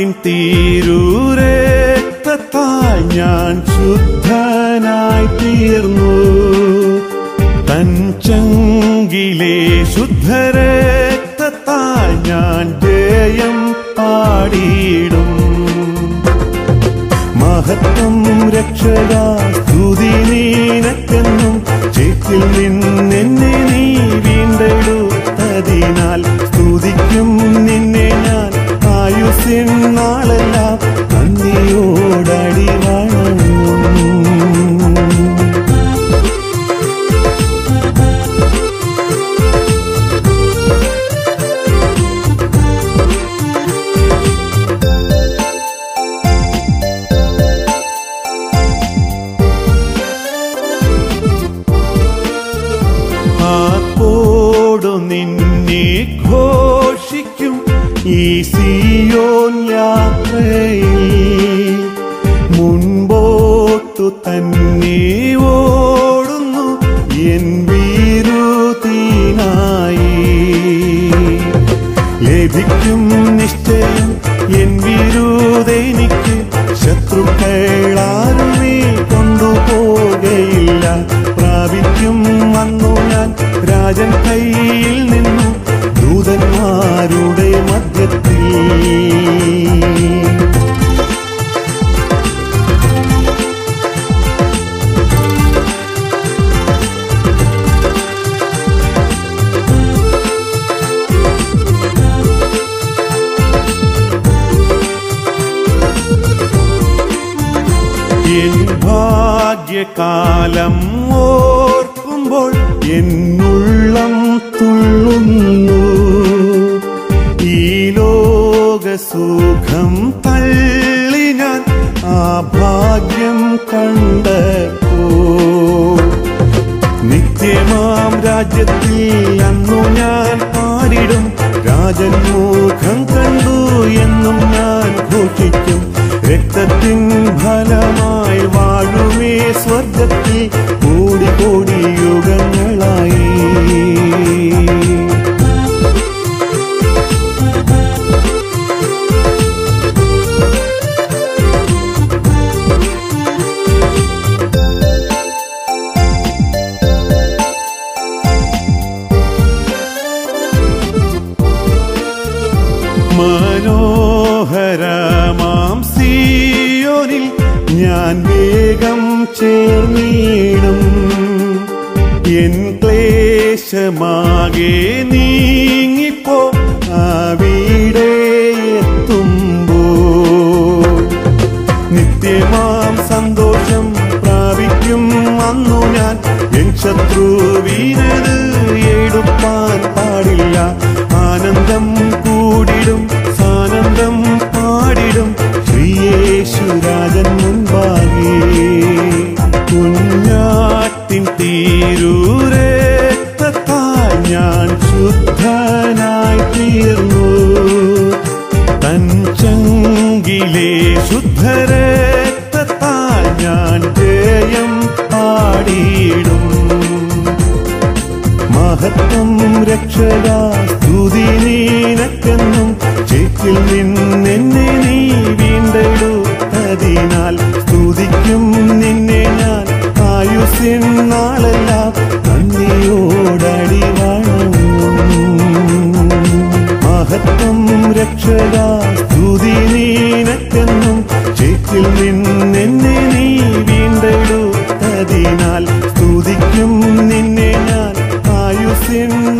കുഞ്ഞാട്ടിൻ തീരൂരക്തത്താൽ ഞാൻ ശുദ്ധനായി തീർന്നു തൻ ചങ്കിലെ ശുദ്ധരക്തത്താൽ ഞാൻ ജയം പാടിയിടും മഹത്വം രക്ഷക സ്തുതി നീനക്കെന്നും ചേറ്റിൽ നിന്നെന്നെ നീ വീണ്ടെടുത്തതിനാൽ സ്തുതിക്കും നിന്നെ ഞാൻ ആയുസിൻ നാളെല്ലാം നന്ദിയോടടി വണങ്ങും ആർപ്പോടു നിന്നെ ഘോഷിക്കും ഈ സിയോൻ യാത്രയിൽ മുൻപോട്ടു തന്നെ ഓടുന്നു എൻ വീരുതീനായി ലഭിക്കും നിശ്ചയം എൻ വിരുതെനിക്ക് ശത്രുക്കളാരുമേ കൊണ്ടുപോകയില്ല പ്രാപിക്കും വന്നു ഞാൻ രാജൻ കയ്യിൽ നിന്നു ദൂതന്മാരുടെ മധ്യത്തിൽ എൻ ഭാഗ്യകാലം ഓർക്കുമ്പോൾ എന്നുള്ളം തുള്ളുന്നു ഈ ലോകസുഖം തള്ളി ഞാൻ ആ ഭാഗ്യം കണ്ടപ്പോ നിത്യമാം രാജ്യത്തിൽ അന്നു ഞാൻ പാടിടും രാജൻ മുഖം കണ്ടു എന്നും ഞാൻ ഘോഷിക്കും രക്തത്തിൻ ഫലമായി വാഴുമേ സ്വർഗത്തിൽ കോടി കോടി യുഗങ്ങളായി മനോഹരമാം സിയോനിൽ ഞാൻ വേഗം ചേർന്നിടും എൻ ക്ലേശമാകെ നീങ്ങിപ്പോ അവിടെ എത്തുമ്പോൾ നിത്യമാം സന്തോഷം പ്രാപിക്കും അന്നു ഞാൻ എൻ ശത്രുവീനത് എടുപ്പാൻ പാടില്ല ആനന്ദം കൂടിടും സാനന്ദം പാടിടും ശ്രീയേശുരാജൻ മുൻപാകെ കുഞ്ഞാട്ടിൻ തീരൂരക്തത്താൽ ഞാൻ ശുദ്ധനായി തീർന്നു തൻ ചങ്കിലെ ശുദ്ധരക്തത്താൽ ഞാൻ ജയം പാടിയിടും മഹത്വം രക്ഷക സ്തുതി നീനക്കെന്നും ചേറ്റിൽ നിന്നെന്നെ നീ വീണ്ടെടുത്തതിനാൽ സ്തുതിക്കും നിന്നെ ഞാൻ ആയുസിൻ നാളെല്ലാം നന്ദിയോടടി വണങ്ങും മഹത്വം രക്ഷക സ്തുതി നീനക്കെന്നും ചേറ്റിൽ നിന്നെന്നെ നീ വീണ്ടെടുത്തതിനാൽ സ്തുതിക്കും നിന്നെ ഞാൻ ആയുസിൻ